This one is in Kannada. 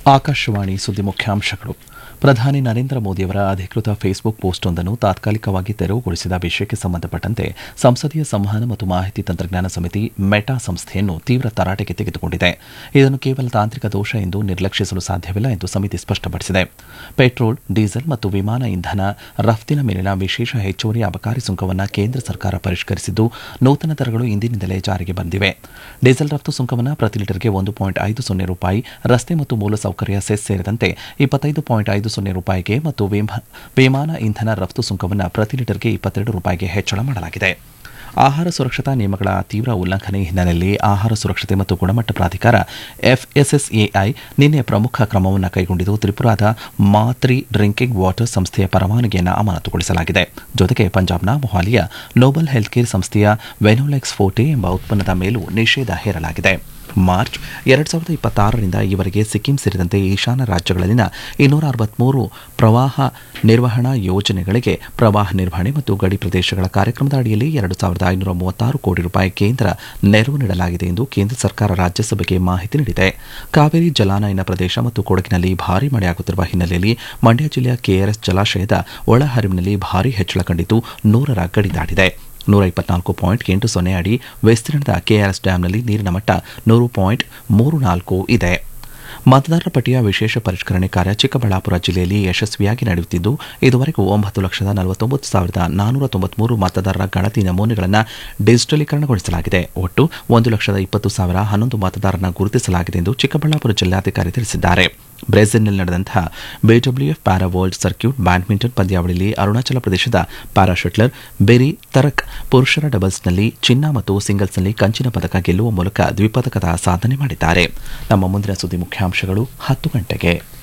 ಆಕಾಶವಾಣಿ ಸುದ್ದಿ ಮುಖ್ಯಾಂಶಗಳು ಪ್ರಧಾನಿ ನರೇಂದ್ರ ಮೋದಿಯವರ ಅಧಿಕೃತ ಫೇಸ್ಬುಕ್ ಪೋಸ್ಟ್ವೊಂದನ್ನು ತಾತ್ಕಾಲಿಕವಾಗಿ ತೆರವುಗೊಳಿಸಿದ ವಿಷಯಕ್ಕೆ ಸಂಬಂಧಪಟ್ಟಂತೆ ಸಂಸದೀಯ ಸಂವಹನ ಮತ್ತು ಮಾಹಿತಿ ತಂತ್ರಜ್ಞಾನ ಸಮಿತಿ ಮೆಟಾ ಸಂಸ್ಥೆಯನ್ನು ತೀವ್ರ ತರಾಟೆಗೆ ತೆಗೆದುಕೊಂಡಿದೆ ಇದನ್ನು ಕೇವಲ ತಾಂತ್ರಿಕ ದೋಷ ಎಂದು ನಿರ್ಲಕ್ಷಿಸಲು ಸಾಧ್ಯವಿಲ್ಲ ಎಂದು ಸಮಿತಿ ಸ್ಪಷ್ಟಪಡಿಸಿದೆ ಪೆಟ್ರೋಲ್ ಡೀಸೆಲ್ ಮತ್ತು ವಿಮಾನ ಇಂಧನ ರಫ್ತಿನ ಮೇಲಿನ ವಿಶೇಷ ಹೆಚ್ಚುವರಿ ಅಬಕಾರಿ ಸುಂಕವನ್ನು ಕೇಂದ್ರ ಸರ್ಕಾರ ಪರಿಷ್ಕರಿಸಿದ್ದು ನೂತನ ದರಗಳು ಇಂದಿನಿಂದಲೇ ಜಾರಿಗೆ ಬಂದಿವೆ ಡೀಸೆಲ್ ರಫ್ತು ಸುಂಕವನ್ನು ಪ್ರತಿ ಲೀಟರ್ಗೆ ಒಂದು ಪಾಯಿಂಟ್ ಐದು ಸೊನ್ನೆ ರೂಪಾಯಿ ರಸ್ತೆ ಮತ್ತು ಮೂಲಸೌಕರ್ಯ ಸೆಸ್ ಸೇರಿದಂತೆ ಇಪ್ಪತ್ತೈದು ಪಾಯಿಂಟ್ ಐದು ಸೊನ್ನೆ ರೂಪಾಯಿಗೆ ಮತ್ತು ವಿಮ- ವಿಮಾನ ಇಂಧನ ರಫ್ತು ಸುಂಕವನ್ನು ಪ್ರತಿ ಲೀಟರ್ಗೆ ಇಪ್ಪತ್ತೆರಡು ರೂಪಾಯಿಗೆ ಹೆಚ್ಚಳ ಮಾಡಲಾಗಿದೆ ಆಹಾರ ಸುರಕ್ಷತಾ ನಿಯಮಗಳ ತೀವ್ರ ಉಲ್ಲಂಘನೆ ಹಿನ್ನೆಲೆಯಲ್ಲಿ ಆಹಾರ ಸುರಕ್ಷತೆ ಮತ್ತು ಗುಣಮಟ್ಟ ಪ್ರಾಧಿಕಾರ ಎಫ್ಎಸ್ಎಸ್ಎಐ ನಿನ್ನೆ ಪ್ರಮುಖ ಕ್ರಮವನ್ನು ಕೈಗೊಂಡಿದ್ದು ತ್ರಿಪುರಾದ ಮಾತ್ರಿ ಡ್ರಿಂಕಿಂಗ್ ವಾಟರ್ ಸಂಸ್ಥೆಯ ಪರವಾನಗಿಯನ್ನು ಅಮಾನತುಗೊಳಿಸಲಾಗಿದೆ ಜೊತೆಗೆ ಪಂಜಾಬ್ನ ಮೊಹಾಲಿಯ ನೋಬಲ್ ಹೆಲ್ತ್ ಕೇರ್ ಸಂಸ್ಥೆಯ ವೆನೋಲೆಕ್ಸ್ ಫೋರ್ಟೆ ಎಂಬ ಉತ್ಪನ್ನದ ಮೇಲೂ ನಿಷೇಧ ಹೇರಲಾಗಿದೆ ಮಾರ್ಚ್ ಎರಡ್ ಸಾವಿರದ ಇಪ್ಪತ್ತಾರರಿಂದ ಈವರೆಗೆ ಸಿಕ್ಕಿಂ ಸೇರಿದಂತೆ ಈಶಾನ್ಯ ರಾಜ್ಯಗಳಲ್ಲಿನ ಇನ್ನೂರ ಅರವತ್ಮೂರು ಪ್ರವಾಹ ನಿರ್ವಹಣಾ ಯೋಜನೆಗಳಿಗೆ ಪ್ರವಾಹ ನಿರ್ವಹಣೆ ಮತ್ತು ಗಡಿ ಪ್ರದೇಶಗಳ ಕಾರ್ಯಕ್ರಮದ ಅಡಿಯಲ್ಲಿ ಎರಡು ಸಾವಿರದ ಐನೂರ ಮೂವತ್ತಾರು ಕೋಟಿ ರೂಪಾಯಿ ಕೇಂದ್ರ ನೆರವು ನೀಡಲಾಗಿದೆ ಎಂದು ಕೇಂದ್ರ ಸರ್ಕಾರ ರಾಜ್ಯಸಭೆಗೆ ಮಾಹಿತಿ ನೀಡಿದೆ ಕಾವೇರಿ ಜಲಾನಯನ ಪ್ರದೇಶ ಮತ್ತು ಕೊಡಗಿನಲ್ಲಿ ಭಾರೀ ಮಳೆಯಾಗುತ್ತಿರುವ ಹಿನ್ನೆಲೆಯಲ್ಲಿ ಮಂಡ್ಯ ಜಿಲ್ಲೆಯ ಕೆಆರ್ಎಸ್ ಜಲಾಶಯದ ಒಳಹರಿವಿನಲ್ಲಿ ಭಾರೀ ಹೆಚ್ಚಳ ಕಂಡಿದ್ದು ನೂರರ ಗಡಿ ದಾಟಿದೆ ನೂರ ಇಪ್ಪತ್ನಾಲ್ಕು ಪಾಯಿಂಟ್ ಎಂಟು ಸೊನ್ನೆ ಅಡಿ ವಿಸ್ತೀರ್ಣದ ಕೆಆರ್ಎಸ್ ಡ್ಯಾಂನಲ್ಲಿ ನೀರಿನ ಮಟ್ಟ ನೂರು ಪಾಯಿಂಟ್ ಮೂರು ನಾಲ್ಕು ಇದೆ ಮತದಾರರ ಪಟ್ಟಿಯ ವಿಶೇಷ ಪರಿಷ್ಕರಣೆ ಕಾರ್ಯ ಚಿಕ್ಕಬಳ್ಳಾಪುರ ಜಿಲ್ಲೆಯಲ್ಲಿ ಯಶಸ್ವಿಯಾಗಿ ನಡೆಯುತ್ತಿದ್ದು ಇದುವರೆಗೂ ಒಂಬತ್ತು ಲಕ್ಷದ ನಲವತ್ತೊಂಬತ್ತು ಸಾವಿರದ ನಾನ್ನೂರ ತೊಂಬತ್ಮೂರು ಮತದಾರರ ಗಣತಿ ನಮೂನೆಗಳನ್ನು ಡಿಜಿಟಲೀಕರಣಗೊಳಿಸಲಾಗಿದೆ ಒಟ್ಟು ಒಂದು ಲಕ್ಷದ ಇಪ್ಪತ್ತು ಸಾವಿರ ಹನ್ನೊಂದು ಮತದಾರರನ್ನ ಗುರುತಿಸಲಾಗಿದೆ ಎಂದು ಚಿಕ್ಕಬಳ್ಳಾಪುರ ಜಿಲ್ಲಾಧಿಕಾರಿ ತಿಳಿಸಿದ್ದಾರೆ ಬ್ರೆಜಿಲ್ನಲ್ಲಿ ನಡೆದಂತಹ BWF para world circuit badminton ಪಂದ್ಯಾವಳಿಯಲ್ಲಿ ಅರುಣಾಚಲ ಪ್ರದೇಶದ ಪ್ಯಾರಾ ಶಟ್ಲರ್ ಬೆರಿ ತರಕ್ ಪುರುಷರ ಡಬಲ್ಸ್ನಲ್ಲಿ ಚಿನ್ನ ಮತ್ತು ಸಿಂಗಲ್ಸ್ನಲ್ಲಿ ಕಂಚಿನ ಪದಕ ಗೆಲ್ಲುವ ಮೂಲಕ ದ್ವಿಪದಕದ ಸಾಧನೆ ಮಾಡಿದ್ದಾರೆ ನಮ್ಮ ಮುಂದಿನ ಸುದ್ದಿ ಮುಖ್ಯಾಂಶಗಳು ಹತ್ತು ಗಂಟೆಗೆ